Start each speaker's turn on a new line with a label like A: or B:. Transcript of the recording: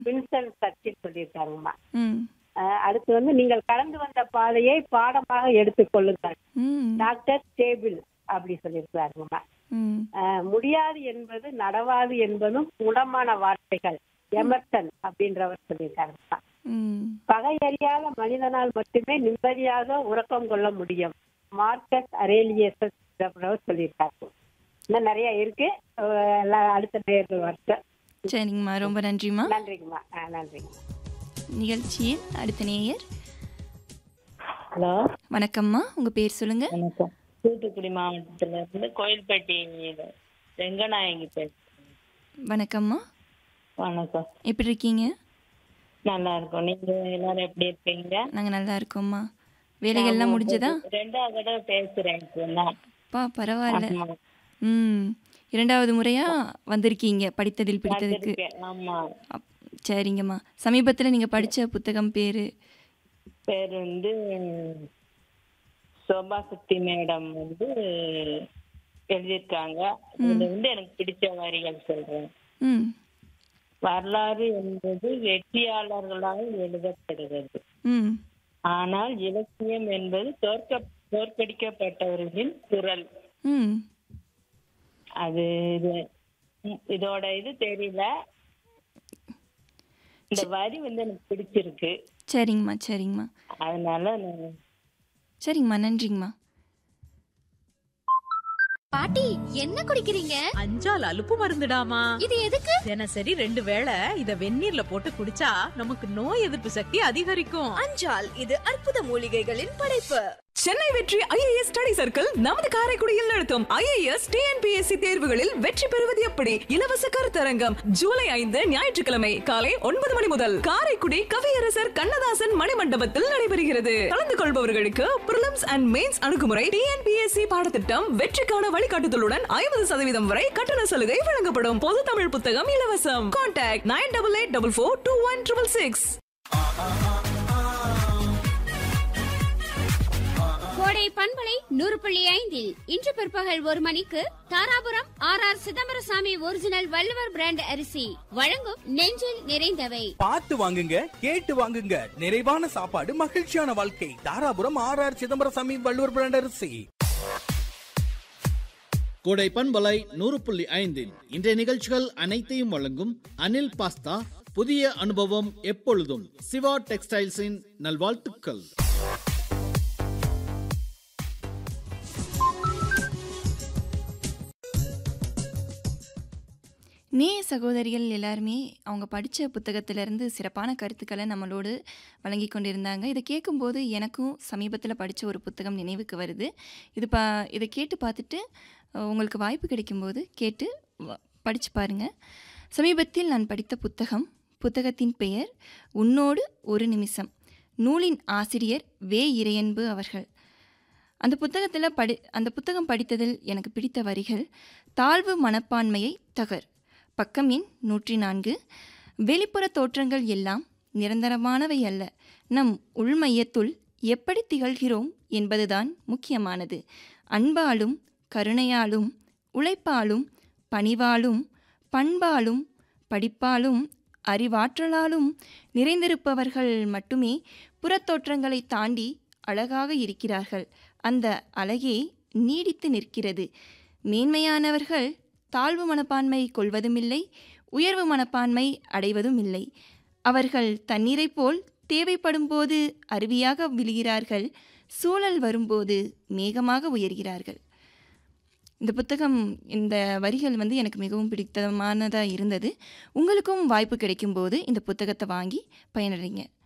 A: Vinson சர்ச்சில் சொல்லியிருக்காங்கம்மா
B: ம்
A: அஹ் அடுத்து வந்து நீங்கள் கடந்து வந்த பாதையை பாடமாக எடுத்துக்கொள்ளுங்கள்
B: ம்
A: டாக்டர் டேபிள் அப்படி சொல்லியிருக்காருங்கம்மா
B: ம்
A: அஹ் முடியாது என்பது நடவாது என்பதும் குணமான வார்த்தைகள் எமர்சன் அப்படின்றவர் சொல்லியிருக்காருங்கம்மா
B: ம்
A: பகையறியாத மனிதனால் மட்டுமே நிம்மதியாக உறக்கம் கொள்ள முடியும் மார்க்கஸ் அரேலியசஸ் அப்படின்றவர் சொல்லியிருக்காரு இன்னும் நிறைய இருக்கு அஹ் எல்லாம் அடுத்த நேர்கள் வருஷம்
B: சரிங்கம்மா ரொம்ப நன்றிம்மா
A: நன்றிங்கம்மா ஆ நன்றிங்க
B: நிகழ்ச்சியில் அடுத்த நேயர்
C: ஹலோ
B: வணக்கம்மா உங்கள் பேர் சொல்லுங்கள்
C: வணக்கம் தூத்துக்குடி மாவட்டத்துல இருந்து கோயில்பட்டி ரெங்கநாயகி பேசுறேன்
B: வணக்கம்மா
C: வணக்கம்
B: எப்படி இருக்கீங்க
C: நல்லா இருக்கோம் நீங்க எல்லாரும் எப்படி இருக்கீங்க
B: நாங்கள் நல்லா இருக்கோம்மா வேலைகள்லாம் முடிஞ்சதா
C: ரெண்டாவது தடவை பேசுறேன் இப்பதான்.
B: பா பரவாயில்ல
C: ஆமா.
B: ம் இரண்டாவது முறையாக வந்திருக்கீங்க படித்ததில் பிடித்ததுக்கு
C: வந்திருக்கேன். ஆமா
B: அப்- சரிங்கம்மா சமீபத்தில் நீங்கள் படித்த புத்தகம் பேர்
C: பேர் வந்து சோபா சக்தி மேடம் வந்து எழுதியிருக்காங்க இதுல வந்து எனக்கு பிடிச்ச வரிகள் சொல்றேன்
B: ம்
C: வரலாறு என்பது வெற்றியாளர்களால் எழுதப்படுகிறது
B: ம்
C: ஆனால் இலக்கியம் என்பது தோற்க தோற்கடிக்கப்பட்டவர்களின் குரல்
B: ம்
C: அது இது ம், இதோட இது தெரியல இந்த வரி வந்து எனக்கு பிடிச்சிருக்கு
B: சரிங்கம்மா சரிங்கம்மா
C: அதனால நான்
B: சரிங்கம்மா நன்றிங்கம்மா
D: பாட்டி என்ன குடிக்கிறீங்க
E: அஞ்சால் அலுப்பு மருந்துடாமா
D: இது எதுக்கு
E: தினசரி ரெண்டு வேளை இத வெந்நீர்ல போட்டு குடிச்சா நமக்கு நோய் எதிர்ப்பு சக்தி அதிகரிக்கும்
D: அஞ்சால் இது அற்புத மூலிகைகளின் படைப்பு
F: சென்னை வெற்றி ஐஏஎஸ் ஸ்டடி சர்க்கிள் நமது காரைக்குடியில் நடத்தும் ஐஏஎஸ் டிஎன்பிஎஸ்சி தேர்வுகளில் வெற்றி பெறுவது எப்படி இலவச கருத்தரங்கம் ஜூலை ஐந்து ஞாயிற்றுக்கிழமை காலை ஒன்பது மணி முதல் காரைக்குடி கவியரசர் கண்ணதாசன் மணிமண்டபத்தில் நடைபெறுகிறது கலந்து கொள்பவர்களுக்கு பிரிலிம்ஸ் அண்ட் மெயின்ஸ் அணுகுமுறை டிஎன்பிஎஸ்சி பாடத்திட்டம் வெற்றிக்கான வழிகாட்டுதலுடன் ஐம்பது சதவீதம் வரை கட்டண சலுகை வழங்கப்படும் பொது தமிழ் புத்தகம் இலவசம் contact nine double eight double four two one triple six
G: Kodai பண்பலை நூறு புள்ளி ஐந்தில் இன்று பிற்பகல் ஒரு மணிக்கு Dharapuram R R Chidambarasamy original Valluvar brand அரிசி வழங்கும் நெஞ்சில் நிறைந்தவை
H: பார்த்து வாங்குங்க கேட்டு வாங்குங்க நிறைவான சாப்பாடு மகிழ்ச்சியான வாழ்க்கை Dharapuram R R Chidambarasamy Valluvar brand அரிசி
I: கோடை பண்பலை நூறு புள்ளி ஐந்தில் இன்றைய நிகழ்ச்சிகள் அனைத்தையும் வழங்கும் அனில் பாஸ்தா புதிய அனுபவம் எப்பொழுதும் சிவா டெக்ஸ்டைல்ஸின் நல்வாழ்த்துக்கள்
B: நேய சகோதரிகள் எல்லாருமே அவங்க படித்த புத்தகத்திலேருந்து சிறப்பான கருத்துக்களை நம்மளோடு வழங்கி கொண்டிருந்தாங்க இதை கேட்கும்போது எனக்கும் சமீபத்தில் படித்த ஒரு புத்தகம் நினைவுக்கு வருது இது பா இதை கேட்டு பார்த்துட்டு அஹ், உங்களுக்கு வாய்ப்பு கிடைக்கும்போது கேட்டு படித்து பாருங்கள் சமீபத்தில் நான் படித்த புத்தகம் புத்தகத்தின் பெயர் உன்னோடு ஒரு நிமிஷம் நூலின் ஆசிரியர் வே இறையன்பு அவர்கள் அந்த புத்தகத்தில் படி அந்த புத்தகம் படித்ததில் எனக்கு பிடித்த வரிகள் தாழ்வு மனப்பான்மையை தகர் பக்கம் எண் நூற்றி நான்கு வெளிப்புற தோற்றங்கள் எல்லாம் நிரந்தரமானவை அல்ல நம் உள்மையத்துள் எப்படி திகழ்கிறோம் என்பதுதான் முக்கியமானது அன்பாலும் கருணையாலும் உழைப்பாலும் பணிவாலும் பண்பாலும் படிப்பாலும் அறிவாற்றலாலும் நிறைந்திருப்பவர்கள் மட்டுமே புறத்தோற்றங்களை தாண்டி அழகாக இருக்கிறார்கள் அந்த அழகே நீடித்து நிற்கிறது மேன்மையானவர்கள் தாழ்வு மனப்பான்மை கொள்வதுமில்லை உயர்வு மனப்பான்மை அடைவதும் இல்லை அவர்கள் தண்ணீரைப் போல் தேவைப்படும் போது அருவியாக விழுகிறார்கள் சூழல் வரும்போது மேகமாக உயர்கிறார்கள் இந்த புத்தகம் இந்த வரிகள் வந்து எனக்கு மிகவும் பிடித்தமானதாக இருந்தது உங்களுக்கும் வாய்ப்பு கிடைக்கும்போது இந்த புத்தகத்தை வாங்கி பயனடைங்க